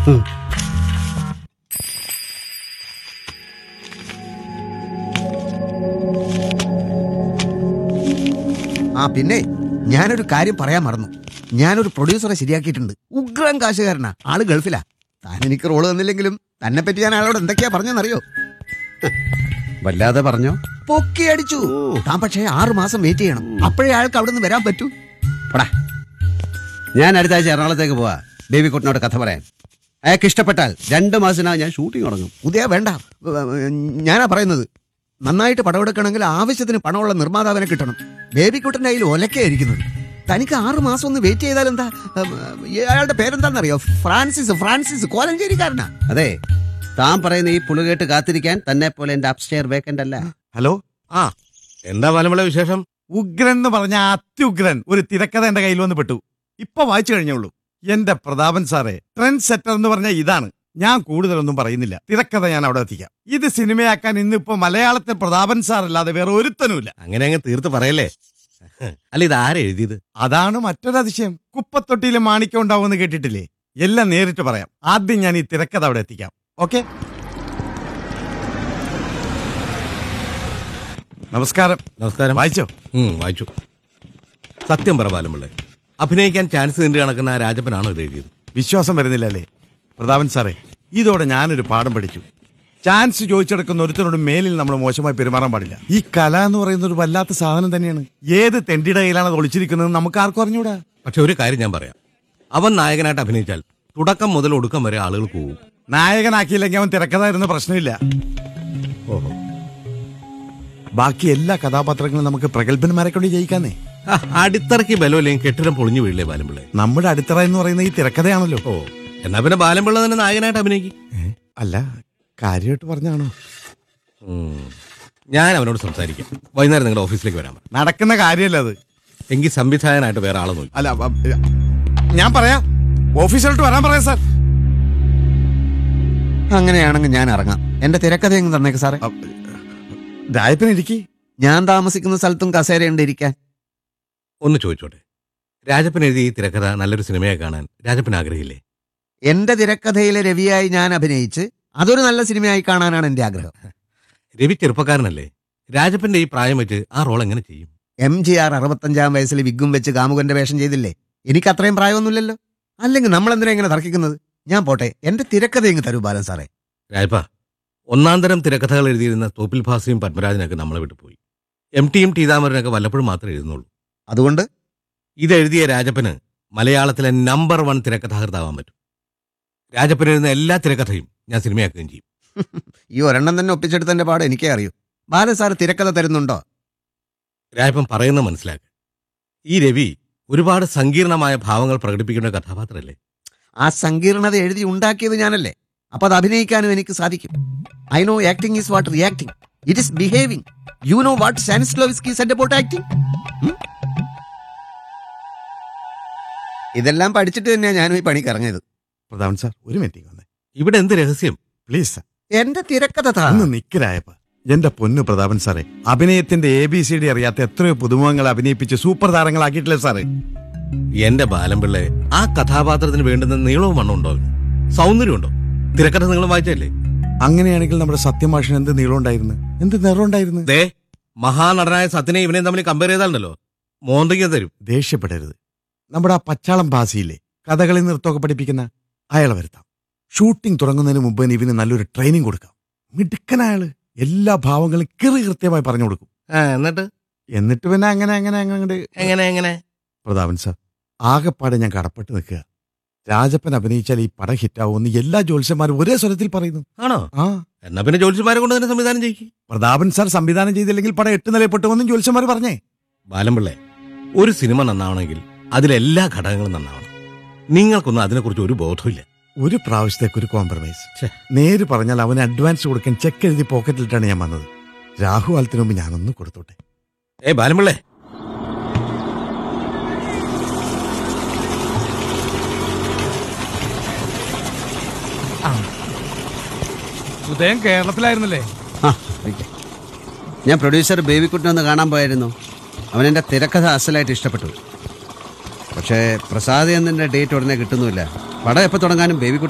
ആ പിന്നെ ഞാനൊരു കാര്യം പറയാൻ മറന്നു ഞാനൊരു പ്രൊഡ്യൂസറെ ശരിയാക്കിയിട്ടുണ്ട് ഉഗ്രൻ കാശുകാരനാ ആള് ഗൾഫിലാ താൻ എനിക്ക് റോള് തന്നില്ലെങ്കിലും തന്നെ പറ്റി ഞാൻ അയാളോട് എന്തൊക്കെയാ പറഞ്ഞെന്നറിയോ വല്ലാതെ പറഞ്ഞോ പൊക്കി അടിച്ചു താൻ പക്ഷേ ആറു മാസം വെയിറ്റ് ചെയ്യണം അപ്പോഴേ അയാൾക്ക് അവിടെ നിന്ന് വരാൻ പറ്റൂ പടാ ഞാൻ അടുത്ത ആഴ്ച എറണാകുളത്തേക്ക് പോവാ ബേബി കുട്ടനോട് കഥ പറയാൻ അയാൾക്ക് ഇഷ്ടപ്പെട്ടാൽ രണ്ട് മാസത്തിനകം ഞാൻ ഷൂട്ടിംഗ് തുടങ്ങും ഉദയ വേണ്ട ഞാനാ പറയുന്നത് നന്നായിട്ട് പടമെടുക്കണമെങ്കിൽ ആവശ്യത്തിന് പണമുള്ള നിർമ്മാതാവിനെ കിട്ടണം ബേബിക്കുട്ടൻ്റെ കയ്യിൽ ഒലക്കയായിരിക്കുന്നത് തനിക്ക് ആറ് മാസം ഒന്ന് വെയിറ്റ് ചെയ്താൽ എന്താ ഉം, അയാളുടെ പേരെന്താണെന്നറിയോ ഫ്രാൻസിസ് ഫ്രാൻസിസ് കോലഞ്ചേരിക്കാരനാ അതെ താൻ പറയുന്ന ഈ പുളുകേട്ട് കാത്തിരിക്കാൻ തന്നെ പോലെ എന്റെ അപ്സ്റ്റെയർ വേക്കന്റ് അല്ല ഹലോ ആ എന്താ മലമുള്ള വിശേഷം ഉഗ്രൻ എന്ന് പറഞ്ഞ അത്യുഗ്രൻ ഒരു തിരക്കഥ എന്റെ കയ്യിൽ വന്ന് പെട്ടു ഇപ്പൊ വായിച്ചു കഴിഞ്ഞുള്ളൂ എന്റെ പ്രതാപൻ സാറേ ട്രെൻഡ് സെറ്റർ എന്ന് പറഞ്ഞ ഇതാണ് ഞാൻ കൂടുതലൊന്നും പറയുന്നില്ല തിരക്കഥ ഞാൻ അവിടെ എത്തിക്കാം ഇത് സിനിമയാക്കാൻ ഇന്നിപ്പോ മലയാളത്തെ പ്രതാപൻ സാർ അല്ലാതെ വേറെ ഒരുത്തനുമില്ല അങ്ങനെ അങ്ങ് തീർത്ത് പറയല്ലേ അല്ല ഇത് ആരാ എഴുതിയത് അതാണ് മറ്റൊരു അതിശയം കുപ്പത്തൊട്ടിയിലെ മാണിക്യം ഉണ്ടാവുമെന്ന് കേട്ടിട്ടില്ലേ എല്ലാം നേരിട്ട് പറയാം ആദ്യം ഞാൻ ഈ തിരക്കഥ അവിടെ എത്തിക്കാം ഓക്കെ നമസ്കാരം നമസ്കാരം വായിച്ചോ ഉം, വായിച്ചു സത്യം പറ ബാലമുള്ളേ അഭിനയിക്കാൻ ചാൻസ് നിന്റെ കണക്കുന്ന ആ രാജപ്പനാണോ ഇത് എഴുതിയത് വിശ്വാസം വരുന്നില്ല അല്ലേ പ്രതാപൻ സാറേ ഇതോടെ ഞാനൊരു പാഠം പഠിച്ചു ചാൻസ് ചോദിച്ചെടുക്കുന്ന ഒരുത്തരോട് മേലിൽ നമ്മൾ മോശമായി പെരുമാറാൻ പാടില്ല ഈ കല എന്ന് പറയുന്ന ഒരു വല്ലാത്ത സാധനം തന്നെയാണ് ഏത് തെണ്ടിയുടെ കയ്യിലാണ് അത് ഒളിച്ചിരിക്കുന്നത് നമുക്ക് ആർക്കും അറിഞ്ഞൂടാ പക്ഷെ ഒരു കാര്യം ഞാൻ പറയാം അവൻ നായകനായിട്ട് അഭിനയിച്ചാൽ തുടക്കം മുതൽ ഒടുക്കം വരെ ആളുകൾ പോവും നായകനാക്കിയില്ലെങ്കിൽ അവൻ തിരക്കഥായിരുന്ന പ്രശ്നമില്ല ഓഹോ ബാക്കി എല്ലാ കഥാപാത്രങ്ങളും നമുക്ക് പ്രഗത്ഭന്മാരെ കൊണ്ട് ജയിക്കാന്നേ ആ, അടിത്തറയ്ക്ക് ബലമില്ലെങ്കിൽ കെട്ടിടം പൊളിഞ്ഞു വീഴില്ലേ ബാലമ്പിള്ളേ നമ്മുടെ അടിത്തറ എന്ന് പറയുന്ന ഈ തിരക്കഥയാണല്ലോ ഓ എന്നാ പിന്നെ ബാലമ്പിള്ള തന്നെ നായകനായിട്ട് അഭിനയിക്കും അല്ല കാര്യമായിട്ട് പറഞ്ഞാണോ ഞാൻ അവനോട് സംസാരിക്കാം വൈകുന്നേരം നിങ്ങളുടെ ഓഫീസിലേക്ക് വരാൻ പറ. നടക്കുന്ന കാര്യമല്ല അത് എങ്കിൽ സംവിധായകനായിട്ട് വേറെ ആളെ നോക്കി അല്ല അ- അ- ഞാൻ പറയാം ഓഫീസിലോട്ട് വരാൻ പറയാം സാർ അങ്ങനെയാണെങ്കിൽ ഞാൻ ഇറങ്ങാം എന്റെ തിരക്കഥ എങ്ങ് തന്നേക്ക് സാറേ രായപ്പൻ ഇരിക്കി ഞാൻ താമസിക്കുന്ന സ്ഥലത്തും കസേരയുണ്ട് ഇരിക്കാൻ ഒന്ന് ചോദിച്ചോട്ടെ രാജപ്പൻ എഴുതിയ ഈ തിരക്കഥ നല്ലൊരു സിനിമയെ കാണാൻ രാജപ്പൻ ആഗ്രഹില്ലേ എന്റെ തിരക്കഥയിലെ രവിയായി ഞാൻ അഭിനയിച്ച് അതൊരു നല്ല സിനിമയായി കാണാനാണ് എന്റെ ആഗ്രഹം രവി ചെറുപ്പക്കാരനല്ലേ രാജപ്പന്റെ ഈ പ്രായം വെച്ച് ആ റോൾ എങ്ങനെ ചെയ്യും എം ജി ആർ അറുപത്തഞ്ചാം വയസ്സിൽ വിഗും വെച്ച് കാമുകന്റെ വേഷം ചെയ്തില്ലേ എനിക്ക് അത്രയും പ്രായമൊന്നുമില്ലല്ലോ അല്ലെങ്കിൽ നമ്മൾ എന്തിനാ ഇങ്ങനെ തർക്കിക്കുന്നത് ഞാൻ പോട്ടെ എന്റെ തിരക്കഥ ഇങ്ങ് തരൂ ബാലൻ സാറേ രാജപ്പ ഒന്നാം തരം തിരക്കഥകൾ എഴുതിയിരുന്ന തോപ്പിൽ ഭാസിയും പത്മരാജനൊക്കെ നമ്മളെ വിട്ടുപോയി എം ടിയും ടീതാമരനൊക്കെ വല്ലപ്പോഴും മാത്രമേ എഴുതുന്നുള്ളൂ അതുകൊണ്ട് ഇതെഴുതിയ രാജപ്പന് മലയാളത്തിലെ നമ്പർ വൺ തിരക്കഥാകൃതാവാൻ പറ്റും രാജപ്പൻ എഴുതുന്ന എല്ലാ തിരക്കഥയും ഞാൻ സിനിമയാക്കുകയും ചെയ്യും ഈ ഒരെണ്ണം തന്നെ ഒപ്പിച്ചെടുത്തതിന്റെ പാട് എനിക്കേ അറിയൂ ബാലൻ സാർ തിരക്കഥ തരുന്നുണ്ടോ രാജപ്പൻ പറയുന്നത് മനസ്സിലാക്കുക ഈ രവി ഒരുപാട് സങ്കീർണമായ ഭാവങ്ങൾ പ്രകടിപ്പിക്കുന്ന ഒരു കഥാപാത്രമല്ലേ ആ സങ്കീർണത എഴുതി ഉണ്ടാക്കിയത് ഞാനല്ലേ അപ്പൊ അത് അഭിനയിക്കാനും എനിക്ക് സാധിക്കും I know acting is what reacting it is behaving you know what Stanislavski said about acting ഇതെല്ലാം പഠിച്ചിട്ട് തന്നെയാണ് ഞാനും ഈ പണിക്ക് ഇറങ്ങിയത് പ്രതാപൻ സാർ ഒരു മിനിറ്റ് വന്നേ ഇവിടെ എന്ത് രഹസ്യം പ്ലീസ് സാർ എന്റെ തിരക്കഥ താ. ഒന്ന് നിക്കരായപ്പ എന്റെ പൊന്നു പ്രതാപൻ സാറേ അഭിനയത്തിന്റെ എ ബി സി ഡി അറിയാത്ത എത്രയോ പുതുമുഖങ്ങൾ അഭിനയിപ്പിച്ച് സൂപ്പർ താരങ്ങളാക്കിയിട്ടില്ലേ സാറേ എന്റെ ബാലംപിള്ളെ ആ കഥാപാത്രത്തിന് വേണ്ടുന്ന നീളവും വണ്ണം ഉണ്ടോ അവന്? സൗന്ദര്യമുണ്ടോ തിരക്കഥ നിങ്ങൾ വായിച്ചല്ലേ അങ്ങനെയാണെങ്കിൽ നമ്മുടെ സത്യമാഷൻ എന്ത് നീളം ഉണ്ടായിരുന്നു എന്ത് നിറം ഉണ്ടായിരുന്നു ദേ മഹാനടനായ സത്യനെ ഇവനെയും തമ്മിൽ കമ്പയർ ചെയ്താലുണ്ടല്ലോ മോന്തയ്ക്ക് തരും ദേഷ്യപ്പെടരുത് നമ്മുടെ ആ പച്ചാളം ഭാസിയില്ലേ കഥകളി നൃത്തമൊക്കെ പഠിപ്പിക്കുന്ന അയാളെ വരുത്താം ഷൂട്ടിംഗ് തുടങ്ങുന്നതിന് മുമ്പ് തന്നെ ഇവന് നല്ലൊരു ട്രെയിനിങ് കൊടുക്കാം മിടുക്കനയാള് എല്ലാ ഭാവങ്ങളും കീറി കൃത്യമായി പറഞ്ഞു കൊടുക്കും ആ, എന്നിട്ട് എന്നിട്ട് പിന്നെ അങ്ങനെ അങ്ങനെ അങ്ങനെ എങ്ങനെ എങ്ങനെ പ്രതാപൻ സാർ ആകെപ്പാടെ ഞാൻ കടപ്പെട്ട് നിൽക്കുക രാജപ്പൻ അഭിനയിച്ചാൽ ഈ പടം ഹിറ്റാവുമെന്ന് എല്ലാ ജ്യോത്സ്യന്മാരും ഒരേ സ്വരത്തിൽ പറയുന്നു ആണോ ആ എന്നാ പിന്നെ ജോലിസുമാരെ കൊണ്ട് തന്നെ സംവിധാനം ചെയ്യിക്കും പ്രതാപൻ സാർ സംവിധാനം ചെയ്തില്ലെങ്കിൽ പടം എട്ട് നിലയപ്പെട്ടുവെന്നും ജ്യോത്സ്യന്മാർ പറഞ്ഞേ ബാലംപിള്ളെ ഒരു സിനിമ നന്നാവണമെങ്കിൽ അതിലെല്ലാ ഘടകങ്ങളും നന്നാവണം നിങ്ങൾക്കൊന്നും അതിനെക്കുറിച്ച് ഒരു ബോധമില്ല ഒരു പ്രാവശ്യത്തേക്ക് ഒരു കോംപ്രമൈസ് ഛെ. നേര് പറഞ്ഞാൽ അവന് അഡ്വാൻസ് കൊടുക്കാൻ ചെക്ക് എഴുതി പോക്കറ്റിലിട്ടാണ് ഞാൻ വന്നത് രാഹു കാലത്തിന് മുമ്പ് ഞാനൊന്ന് കൊടുത്തോട്ടെ ഏ ബാലംപിള്ളെ ഉദയം കേരളത്തിലായിരുന്നല്ലേ ആ ഓക്കെ ഞാൻ പ്രൊഡ്യൂസർ ബേബിക്കുട്ടിനെ ഒന്ന് കാണാൻ പോയായിരുന്നു അവൻ എൻ്റെ തിരക്കഥ അസലായിട്ട് ഇഷ്ടപ്പെട്ടു പക്ഷേ പ്രസാദ് എന്നതിൻ്റെ ഡേറ്റ് ഉടനെ കിട്ടുന്നുമില്ല പടം എപ്പോൾ തുടങ്ങാനും ബേബിക്കുട്ടൻ